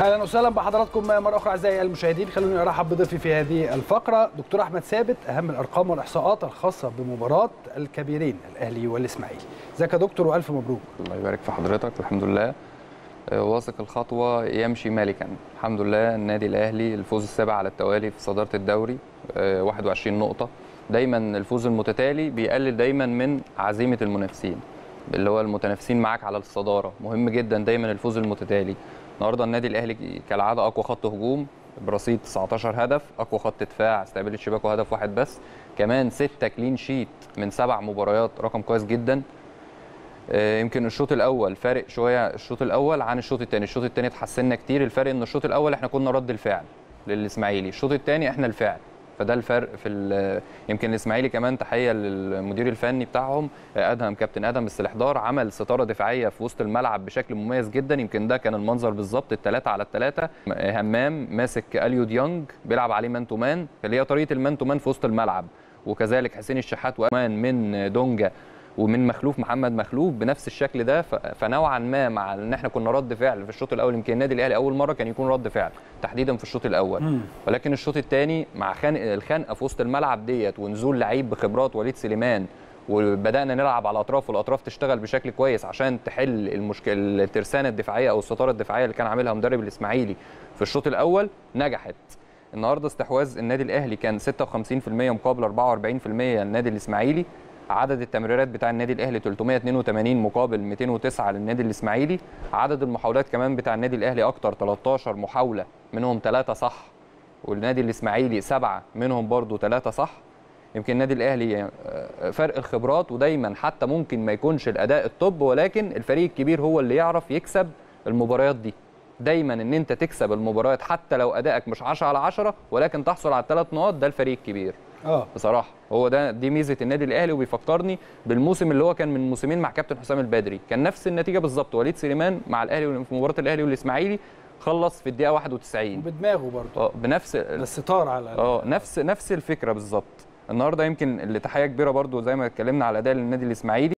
اهلا وسهلا بحضراتكم مره اخرى اعزائي المشاهدين خلوني ارحب بضيفي في هذه الفقره دكتور احمد ثابت اهم الارقام والاحصاءات الخاصه بمباراه الكبيرين الاهلي والاسماعيلي ازيك يا دكتور والف مبروك الله يبارك في حضرتك الحمد لله آه، واثق الخطوه يمشي مالكا الحمد لله النادي الاهلي الفوز السابع على التوالي في صداره الدوري آه، 21 نقطه دايما الفوز المتتالي بيقلل دايما من عزيمه المنافسين اللي هو المتنافسين معاك على الصداره مهم جدا دايما الفوز المتتالي النهارده النادي الاهلي كالعاده اقوى خط هجوم برصيد 19 هدف اقوى خط دفاع استقبال الشباك وهدف واحد بس كمان 6 كلين شيت من سبع مباريات رقم كويس جدا آه، يمكن الشوط الاول فارق شويه الشوط الاول عن الشوط الثاني الشوط الثاني اتحسنا كتير الفرق ان الشوط الاول احنا كنا رد الفعل للاسماعيلي الشوط الثاني احنا الفعل فده الفرق في ال- يمكن الاسماعيلي كمان تحيه للمدير الفني بتاعهم آه، ادهم كابتن ادهم السلحدار عمل ستاره دفاعيه في وسط الملعب بشكل مميز جدا يمكن ده كان المنظر بالظبط الثلاثه على الثلاثه همام ماسك اليو ديونج بيلعب عليه مان تو مان اللي هي طريقه المان تو مان في وسط الملعب وكذلك حسين الشحات وامان من دونجا ومن مخلوف محمد مخلوف بنفس الشكل ده ف- فنوعا ما مع ان احنا كنا رد فعل في الشوط الاول يمكن النادي الاهلي اول مره كان يكون رد فعل تحديدا في الشوط الاول ولكن الشوط الثاني مع خنق الخنقه في وسط الملعب ديت ونزول لعيب بخبرات وليد سليمان وبدانا نلعب على الاطراف والاطراف تشتغل بشكل كويس عشان تحل المشكله الترسانه الدفاعيه او الستاره الدفاعيه اللي كان عاملها مدرب الاسماعيلي في الشوط الاول نجحت النهارده استحواذ النادي الاهلي كان 56% مقابل 44% النادي الاسماعيلي عدد التمريرات بتاع النادي الاهلي 382 مقابل 209 للنادي الاسماعيلي عدد المحاولات كمان بتاع النادي الاهلي اكتر 13 محاوله منهم ثلاثه صح والنادي الاسماعيلي سبعه منهم برضو ثلاثه صح يمكن النادي الاهلي آه، فرق الخبرات ودايما حتى ممكن ما يكونش الاداء الطب ولكن الفريق الكبير هو اللي يعرف يكسب المباريات دي دايما ان انت تكسب المباريات حتى لو ادائك مش 10 على 10 ولكن تحصل على الثلاث نقاط ده الفريق الكبير اه بصراحه هو ده دي ميزه النادي الاهلي وبيفكرني بالموسم اللي هو كان من موسمين مع كابتن حسام البدري كان نفس النتيجه بالظبط وليد سليمان مع الاهلي في مباراه الاهلي والاسماعيلي خلص في الدقيقه 91 وبدماغه برضه اه بنفس ده الستار على اه نفس نفس الفكره بالظبط النهارده يمكن اللي تحيه كبيره برضو زي ما اتكلمنا على اداء النادي الاسماعيلي